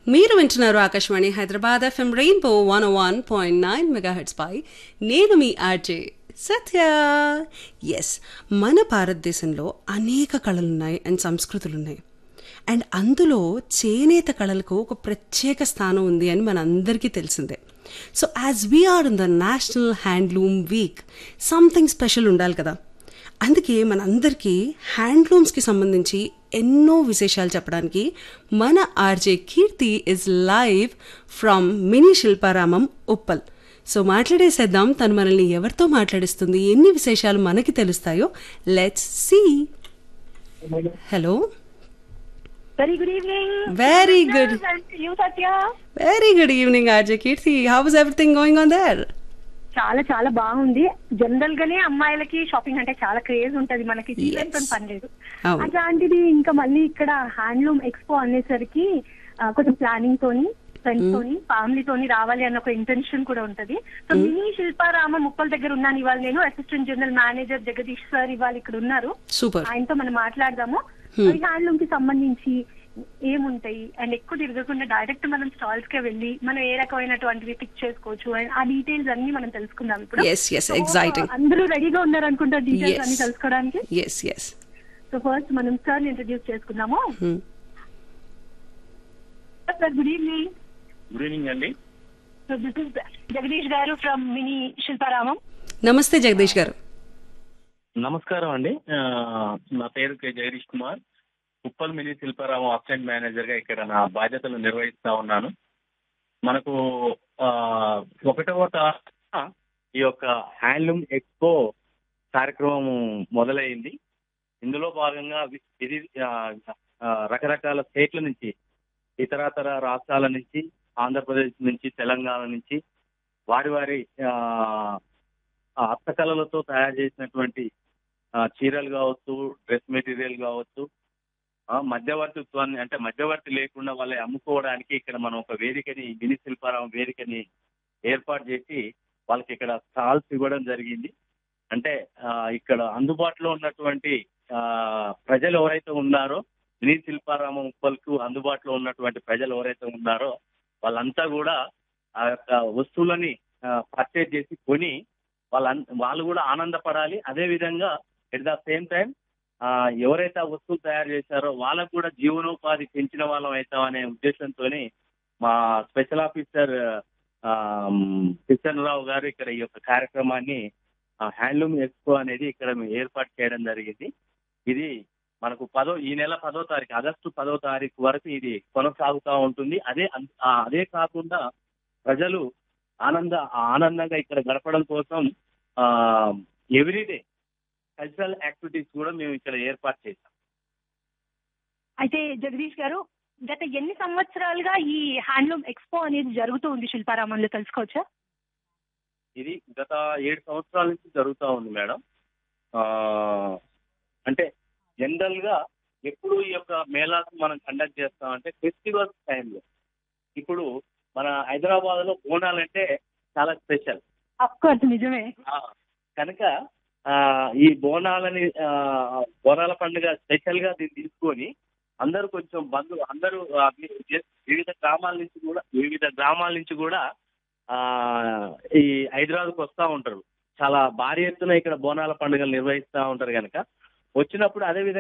మీరు వింటున్నారు Akashvani Hyderabad FM rainbow one one point nine megahertz పై నేను మీ ఆర్జే సత్య ఎస్ మన భారతదేశంలో అనేక కళలున్నాయి అండ్ సంస్కృతులు ఉన్నాయి అండ్ అందులో చేనేత కళలకు ఒక ప్రత్యేక స్థానం ఉంది అని మనందరికీ తెలిసిందే so as we are in the national handloom week something special ఉండాలి కదా అందుకే మనందరికీ హ్యాండ్లూమ్స్కి సంబంధించి ఎన్నో విశేషాలు చెప్పడానికి మన RJ Keerthi is live from mini Shilparamam Uppal so మాట్లాడేసేద్దాం తను మనల్ని ఎవరితో మాట్లాడిస్తుంది ఎన్ని విశేషాలు మనకి తెలుస్తాయో let's see hello Very good evening. Very good. And you, Satya. Very good evening RJ Keerthi how is everything going on there చాలా చాలా బాగుంది జనరల్ గానే అమ్మాయిలకి షాపింగ్ అంటే చాలా క్రేజ్ ఉంటది మనకి సీజన్ తో పని లేదు అవును. అట్లాంటిది ఇంకా మళ్ళీ ఇక్కడ హ్యాండ్లూమ్ ఎక్స్పో అనేసరికి ఆ, కొంచెం ప్లానింగ్ తోని ఫ్రెండ్స్ తోని ఫ్యామిలీ తోని రావాలి అన్న ఒక ఇంటెన్షన్ కూడా ఉంటది సో మినీ శిల్పారామ ముప్పల దగ్గర ఉన్నాను ఇవాళ నేను assistant general manager Jagadish sir ఇవాళ ఇక్కడ ఉన్నారు సూపర్ ఆయనతో మనం మాట్లాడదాము మరి హ్యాండ్లూమ్ కి సంబంధించి ఏముంటాయి అండ్ ఎక్కువ తిరగకుండా డైరెక్ట్ మనం స్టాల్స్ కే వెళ్ళి మనం ఏ రకమైనటువంటివి పిక్ చేసుకోవచ్చు and ఆ డీటెయిల్స్ అన్ని మనం తెలుసుకుందాం ఇప్పుడు Yes, yes, exciting. అందరూ రెడీగా ఉన్నారు అనుకుంటా డీటెయిల్స్ Yes. అన్ని తెలుసుకోవడానికి ఎస్ ఎస్ సో ఫస్ట్ మనం సార్ ఇంట్రడ్యూస్ చేసుకుందాము sir good evening good evening అండి so this is Jagadish garu from mini Shilparamam నమస్తే జగదీష్ గారు నమస్కారం అండి ఆ, నా పేరు K Jagadish Kumar Uppal mini Shilparamam assistant manager గా ఇక్కడ నా బాధ్యతలు నిర్వహిస్తా ఉన్నాను మనకు ఆ, ఒకటవ తారీఖున ఈ యొక్క హ్యాండ్లూమ్ ఎక్స్పో కార్యక్రమం మొదలైంది ఇందులో భాగంగా వి- ఇది ఆ, ఆ, రకరకాల స్టేట్ల నుంచి ఇతరతర రాష్ట్రాల నుంచి ఆంధ్రప్రదేశ్ నుంచి తెలంగాణ నుంచి వారి వారి ఆ, ఆ హస్తకళలతో తయారు చేసినటువంటి ఆ, చీరలు కావచ్చు డ్రెస్ మెటీరియల్ కావచ్చు ఆ, మధ్యవర్తిత్వాన్ని అంటే మధ్యవర్తి లేకుండా వాళ్ళని అమ్ముకోవడానికి ఇక్కడ మనం ఒక వేదికని మినీ శిల్పారామం వేదికని ఏర్పాటు చేసి వాళ్ళకి ఇక్కడ స్టాల్స్ ఇవ్వడం జరిగింది అంటే ఆ, ఇక్కడ అందుబాటులో ఉన్నటువంటి ఆ, ప్రజలు ఎవరైతే ఉన్నారో మినీ శిల్పారామం ఉప్పల్కు అందుబాటులో ఉన్నటువంటి ప్రజలు ఎవరైతే ఉన్నారో వాళ్ళంతా కూడా ఆ యొక్క వస్తువులని పర్చేజ్ చేసి కొని వాళ్ళ వాళ్ళు కూడా ఆనందపడాలి అదే విధంగా ఎట్ ద సేమ్ టైం ఎవరైతే ఆ వస్తువులు తయారు చేశారో వాళ్ళకు కూడా జీవనోపాధి పెంచిన వాళ్ళం అవుతామనే ఉద్దేశంతోనే మా స్పెషల్ ఆఫీసర్ కిషన్ రావు గారు ఇక్కడ ఈ యొక్క కార్యక్రమాన్ని హ్యాండ్లూమ్ ఎక్స్పో అనేది ఇక్కడ మేము ఏర్పాటు చేయడం జరిగింది ఇది మనకు పదో ఈ నెల పదో తారీఖు ఆగస్టు పదో తారీఖు వరకు ఇది కొనసాగుతూ ఉంటుంది అదే అన్- ఆ, అదే కాకుండా ప్రజలు ఆనంద ఆనందంగా ఇక్కడ గడపడం కోసం ఎవ్రీడే కల్చరల్ యాక్టివిటీస్ కూడా మేము ఇక్కడ ఏర్పాటు చేశాం అయితే జగదీష్ గారు గత ఎన్ని సంవత్సరాలుగా ఈ హ్యాండ్లూమ్ ఎక్స్పో అనేది జరుగుతూ ఉంది శిల్పారామంలో తెలుసుకోవచ్చా ఇది గత ఏడు సంవత్సరాల నుంచి జరుగుతూ ఉంది మేడం ఆ, అంటే జనరల్ గా ఎప్పుడు ఈ యొక్క మేళాకు మనం కండక్ట్ చేస్తామంటే ఫెస్టివల్ టైంలో ఇప్పుడు మన హైదరాబాద్ లో బోనాలంటే చాలా స్పెషల్ అఫ్ కోర్స్ నిజమే ఆ, కనుక ఆ, ఈ బోనాలని ఆ, బోనాల పండుగ స్పెషల్ గా దీన్ని తీసుకొని అందరూ కొంచెం బంధు అందరూ ఆ, వి- వివిధ గ్రామాల నుంచి కూడా వివిధ గ్రామాల నుంచి కూడా ఆ ఈ హైదరాబాద్కి వస్తూ ఉంటారు చాలా భారీ ఎత్తున ఇక్కడ బోనాల పండుగలు నిర్వహిస్తూ ఉంటారు కనుక వచ్చినప్పుడు అదే విధంగా